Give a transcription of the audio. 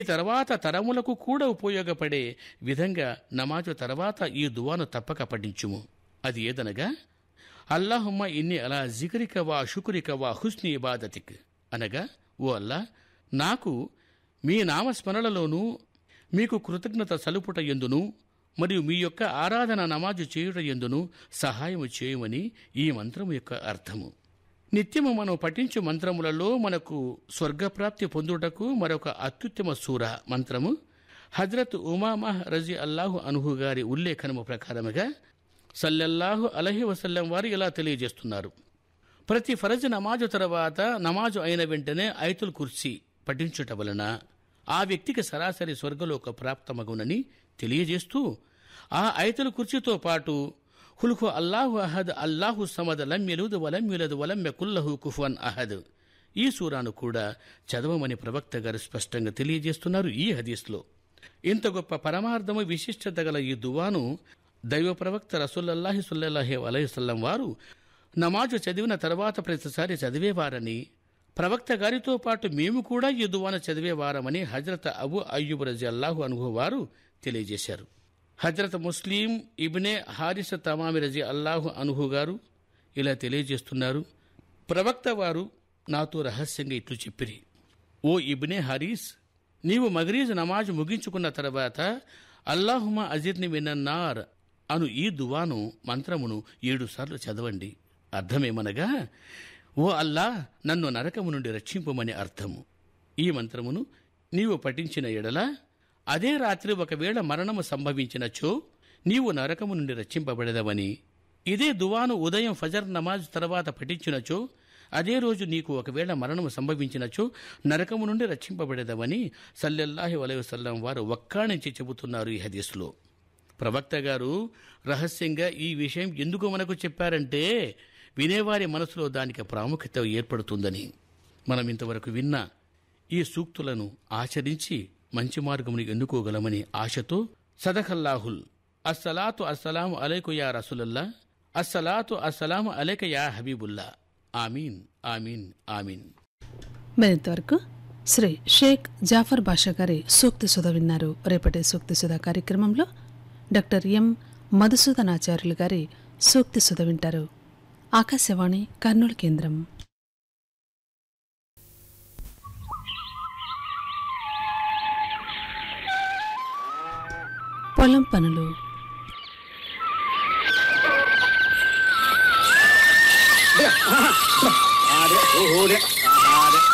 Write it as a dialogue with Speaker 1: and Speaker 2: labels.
Speaker 1: తర్వాత తరములకు కూడా ఉపయోగపడే విధంగా నమాజు తర్వాత ఈ దువాను తప్పక పఠించుము అది ఏదనగా అల్లాహుమ్మ ఇన్ని అలా జికరిక వా షుకురిక వా హుస్ని ఇబాదతిక్ అనగా ఓ అల్లా నాకు మీ నామస్మరణలోనూ మీకు కృతజ్ఞత సలుపుట ఎందును మరియు మీ యొక్క ఆరాధన నమాజు చేయుట ఎందును సహాయము చేయమని ఈ మంత్రము యొక్క అర్థము నిత్యము మనం పఠించు మంత్రములలో మనకు స్వర్గప్రాప్తి పొందుటకు మరొక అత్యుత్తమ సూర మంత్రము హజ్రత్ ఉమామహ్ రజీ అల్లాహు అనుహు గారి ఉల్లేఖనము ప్రకారముగా సల్లల్లాహు అలహి వసల్లం వారు ఇలా తెలియజేస్తున్నారు ప్రతి ఫరజ్ నమాజు తర్వాత నమాజు అయిన వెంటనే ఐతుల్ కుర్సీ పఠించుట వలన ఆ వ్యక్తికి సరాసరి స్వర్గలోక ప్రాప్తమగునని తెలియజేస్తూ ఆ ఐతుల కుర్చీతో పాటు హుల్హు అల్లాహు అహద్ అల్లాహు సమద్ లం యలుద్ వలం యులద్ వలం యకుల్లహు కుఫువన్ అహద్ ఈ సూరాను కూడా చదవమని ప్రవక్త గారు స్పష్టంగా తెలియజేస్తున్నారు ఈ హదీస్లో ఇంత గొప్ప పరమార్థము విశిష్టత గల ఈ దువాను దైవ ప్రవక్త రసూల్లల్లాహి సుల్లల్లాహి అలైవల్లం వారు నమాజు చదివిన తర్వాత ప్రతిసారి చదివేవారని ప్రవక్త గారితో పాటు మేము కూడా ఈ దువాను చదివేవారమని హజరత్ అబు అయ్యూబ్ రజి అల్లాహు అనుహు వారు తెలియజేశారు హజరత్ ముస్లిం ఇబ్నే హారిస తమామి రజి అల్లాహు అనుహు గారు ఇలా తెలియజేస్తున్నారు ప్రవక్త వారు నాతో రహస్యంగా ఇట్లు చెప్పిరి ఓ ఇబ్నే హరీస్ నీవు మగరీజ్ నమాజ్ ముగించుకున్న తర్వాత అల్లాహుమ అజిర్ని మినన్నార్ అను ఈ దువాను మంత్రమును ఏడుసార్లు చదవండి అర్థమేమనగా ఓ అల్లా నన్ను నరకము నుండి రక్షింపమని అర్థము ఈ మంత్రమును నీవు పఠించిన ఎడల అదే రాత్రి ఒకవేళ మరణము సంభవించినచో నీవు నరకము నుండి రక్షింపబడదవని ఇదే దువాను ఉదయం ఫజర్ నమాజ్ తర్వాత పఠించినచో అదే రోజు నీకు ఒకవేళ మరణము సంభవించినచో నరకము నుండి రక్షింపబడదవని సల్లెల్లాహి వసల్లం వారు ఒక్కాణించి చెబుతున్నారు ఈ హదీస్లో ప్రవక్త గారు రహస్యంగా ఈ విషయం ఎందుకు మనకు చెప్పారంటే వినేవారి మనసులో దానికి ప్రాముఖ్యత ఏర్పడుతుందని మనం ఇంతవరకు విన్న ఈ సూక్తులను ఆచరించి మంచి మార్గమును ఎన్నుకోగలమని ఆశతో సదఖల్లాహుల్ అస్సలాతు అస్సలాము అలైకు యా రసులల్లా అస్సలాతు అస్సలాము అలైక యా హబీబుల్లా ఆమీన్ ఆమీన్ ఆమీన్
Speaker 2: మరింతవరకు శ్రీ షేక్ జాఫర్ బాషా గారి సూక్తి సుధ విన్నారు రేపటి సూక్తి సుధ కార్యక్రమంలో డాక్టర్ ఎం మధుసూదనాచార్యులు గారి సూక్తి సుధ వింటారు ఆకాశవాణి కర్నూలు కేంద్రం పొలం పనులు
Speaker 3: Ah, det, oh, det.